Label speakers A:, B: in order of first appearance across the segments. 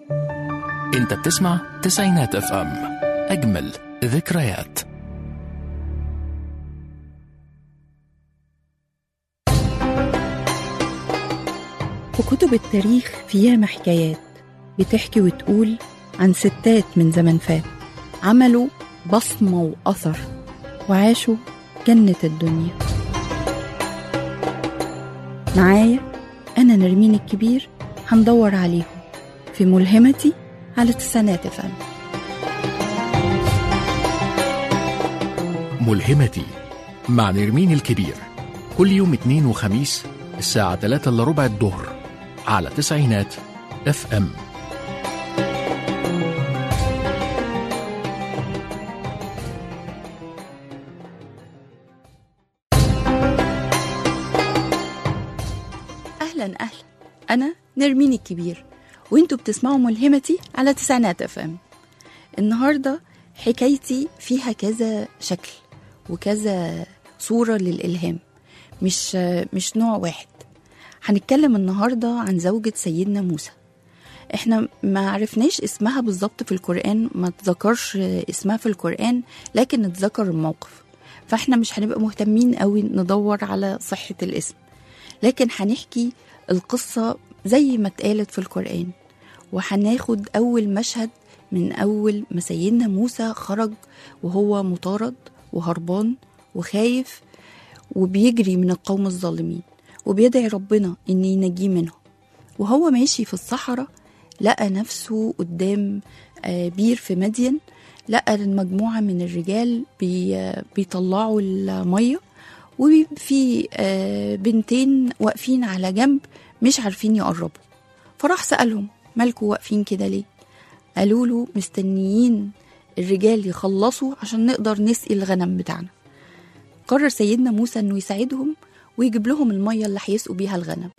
A: انت بتسمع تسعينات اف ام اجمل ذكريات
B: وكتب التاريخ فيها حكايات بتحكي وتقول عن ستات من زمن فات عملوا بصمة وأثر وعاشوا جنة الدنيا معايا أنا نرمين الكبير هندور عليهم في ملهمتي على تسعينات فن
A: ملهمتي مع نرمين الكبير كل يوم اثنين وخميس الساعة 3 الا ربع الظهر على تسعينات اف ام
B: أهلا أهلا أنا نرمين الكبير وانتوا بتسمعوا ملهمتي على تسعينات اف ام النهاردة حكايتي فيها كذا شكل وكذا صورة للإلهام مش مش نوع واحد هنتكلم النهاردة عن زوجة سيدنا موسى احنا ما عرفناش اسمها بالظبط في القرآن ما تذكرش اسمها في القرآن لكن اتذكر الموقف فاحنا مش هنبقى مهتمين قوي ندور على صحة الاسم لكن هنحكي القصة زي ما اتقالت في القرآن وهناخد أول مشهد من أول ما سيدنا موسى خرج وهو مطارد وهربان وخايف وبيجري من القوم الظالمين وبيدعي ربنا إن ينجيه منهم وهو ماشي في الصحراء لقى نفسه قدام آه، بير في مدين لقى مجموعة من الرجال بي بيطلعوا المية وفي آه، بنتين واقفين على جنب مش عارفين يقربوا فراح سألهم مالكوا واقفين كده ليه قالوا له مستنيين الرجال يخلصوا عشان نقدر نسقي الغنم بتاعنا قرر سيدنا موسى انه يساعدهم ويجيب لهم المية اللي هيسقوا بيها الغنم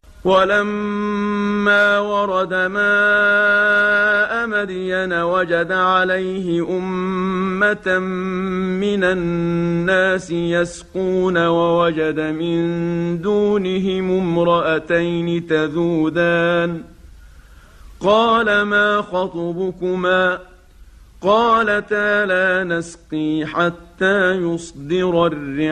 C: ولما ورد ماء مدين وجد عليه أمة من الناس يسقون ووجد من دونهم امرأتين تذودان قال ما خطبكما قالتا لا نسقي حتى يصدر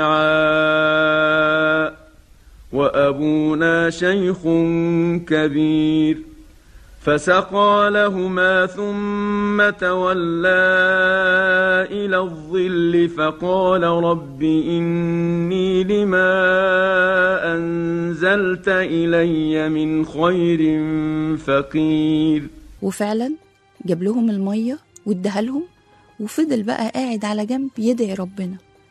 C: الرعاء وأبونا شيخ كبير فسقى لهما ثم تولى إلى الظل فقال رب إني لما أنزلت إلي من خير فقير
B: وفعلا جاب لهم المية واداها لهم وفضل بقى قاعد على جنب يدعي ربنا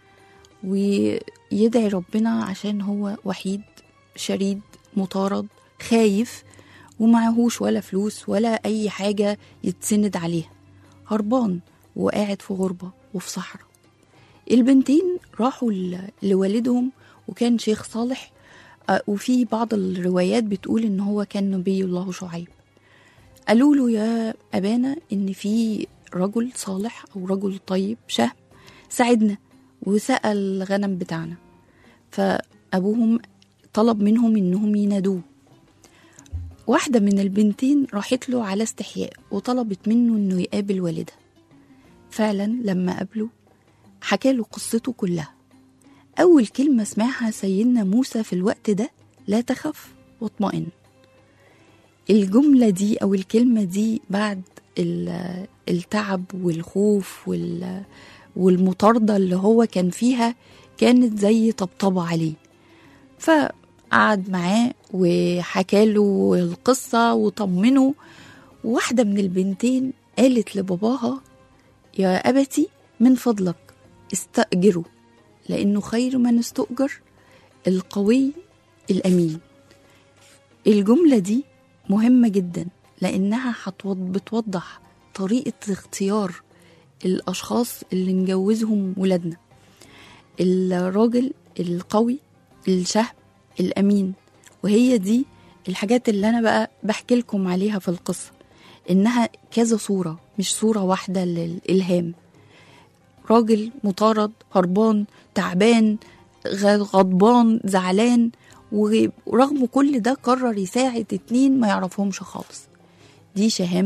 B: ويدعي ربنا عشان هو وحيد شريد مطارد خايف ومعهوش ولا فلوس ولا أي حاجة يتسند عليها هربان وقاعد في غربة وفي صحراء البنتين راحوا ل- لوالدهم وكان شيخ صالح آه، وفي بعض الروايات بتقول ان هو كان نبي الله شعيب قالوا له يا أبانا إن في رجل صالح أو رجل طيب شهم ساعدنا وسقى الغنم بتاعنا فأبوهم طلب منهم إنهم ينادوه واحدة من البنتين راحت له على استحياء وطلبت منه إنه يقابل والدها فعلا لما قابله حكاله قصته كلها أول كلمة سمعها سيدنا موسى في الوقت ده لا تخف واطمئن الجملة دي أو الكلمة دي بعد ال- التعب والخوف وال- والمطاردة اللي هو كان فيها كانت زي طبطبة عليه فقعد معاه وحكاله القصة وطمنه واحدة من البنتين قالت لباباها يا أبتي من فضلك استأجره لأنه خير من استؤجر القوي الأمين الجملة دي مهمة جدا لأنها هتوض- بتوضح طريقة اختيار الأشخاص اللي نجوزهم ولادنا الراجل القوي الشهم الأمين وهي دي الحاجات اللي أنا بقى بحكي لكم عليها في القصة إنها كذا صورة مش صورة واحدة للإلهام راجل مطارد هربان تعبان غ- غضبان زعلان ورغم كل ده قرر يساعد اتنين ما يعرفهمش خالص دي شهامة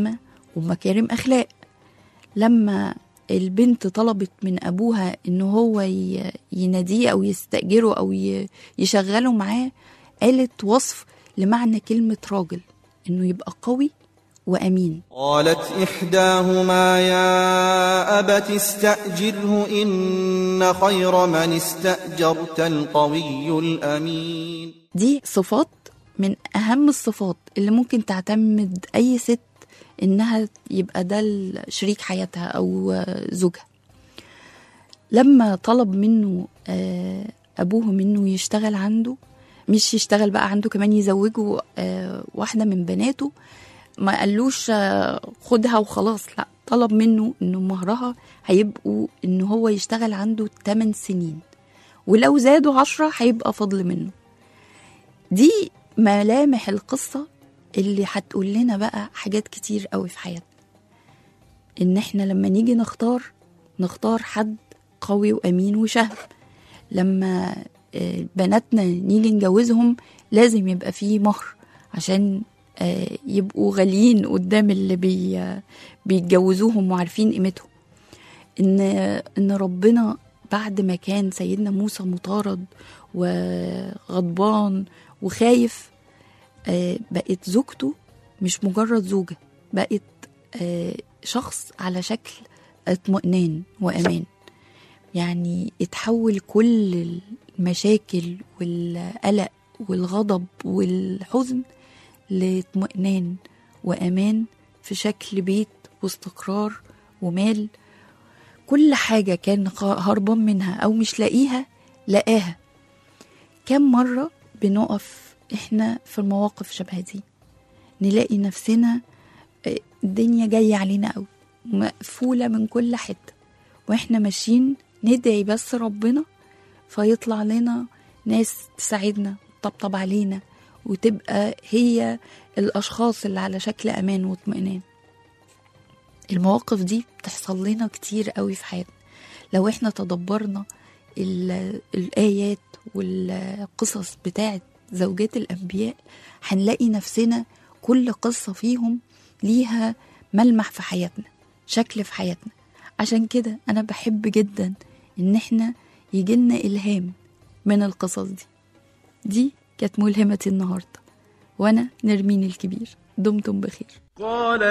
B: ومكارم أخلاق لما البنت طلبت من أبوها إن هو ي- يناديه أو يستأجره أو ي- يشغله معاه قالت وصف لمعنى كلمة راجل إنه يبقى قوي وأمين
D: قالت إحداهما يا أبت استأجره إن خير من استأجرت القوي الأمين
B: دي صفات من أهم الصفات اللي ممكن تعتمد أي ست إنها يبقى ده شريك حياتها أو زوجها لما طلب منه آه، أبوه منه يشتغل عنده مش يشتغل بقى عنده كمان يزوجه آه، واحدة من بناته ما قالوش آه، خدها وخلاص لا طلب منه انه مهرها هيبقوا ان هو يشتغل عنده 8 سنين ولو زادوا عشرة هيبقى فضل منه دي ملامح القصة اللي هتقول لنا بقى حاجات كتير قوي في حياتنا ان احنا لما نيجي نختار نختار حد قوي وامين وشهم لما آه، بناتنا نيجي نجوزهم لازم يبقى فيه مهر عشان آه، يبقوا غاليين قدام اللي بي آه، بيتجوزوهم وعارفين قيمتهم ان ان ربنا بعد ما كان سيدنا موسى مطارد وغضبان وخايف آه، بقت زوجته مش مجرد زوجة بقت آه، شخص على شكل اطمئنان وأمان يعني اتحول كل المشاكل والقلق والغضب والحزن لاطمئنان وأمان في شكل بيت واستقرار ومال كل حاجة كان خ- هربان منها أو مش لاقيها لقاها كم مرة بنقف إحنا في المواقف شبه دي نلاقي نفسنا آه، الدنيا جاية علينا أوي مقفولة من كل حتة وإحنا ماشيين ندعي بس ربنا فيطلع لنا ناس تساعدنا وتطبطب علينا وتبقى هي الأشخاص اللي على شكل أمان واطمئنان المواقف دي بتحصل لنا كتير قوي في حياتنا لو احنا تدبرنا ال- الآيات والقصص بتاعت زوجات الأنبياء هنلاقي نفسنا كل قصة فيهم ليها ملمح في حياتنا شكل في حياتنا عشان كده أنا بحب جدا إن احنا يجيلنا إلهام من القصص دي دي كانت ملهمتي النهاردة وأنا نرمين الكبير دمتم بخير
C: قال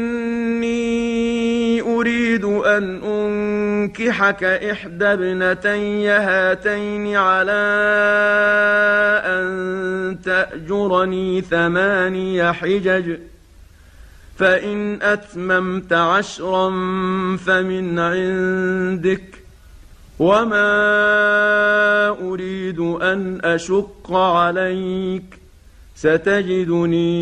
C: إني أريد أن أنكحك إحدى ابنتي هاتين على أن تأجرني ثماني حجج فإن أتممت عشرا فمن عندك وما أريد أن أشق عليك ستجدني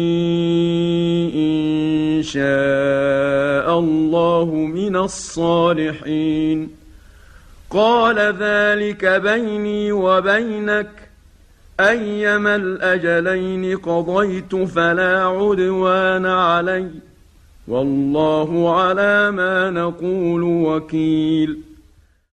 C: إن شاء الله من الصالحين قال ذلك بيني وبينك أيما الأجلين قضيت فلا عدوان علي والله على ما نقول وكيل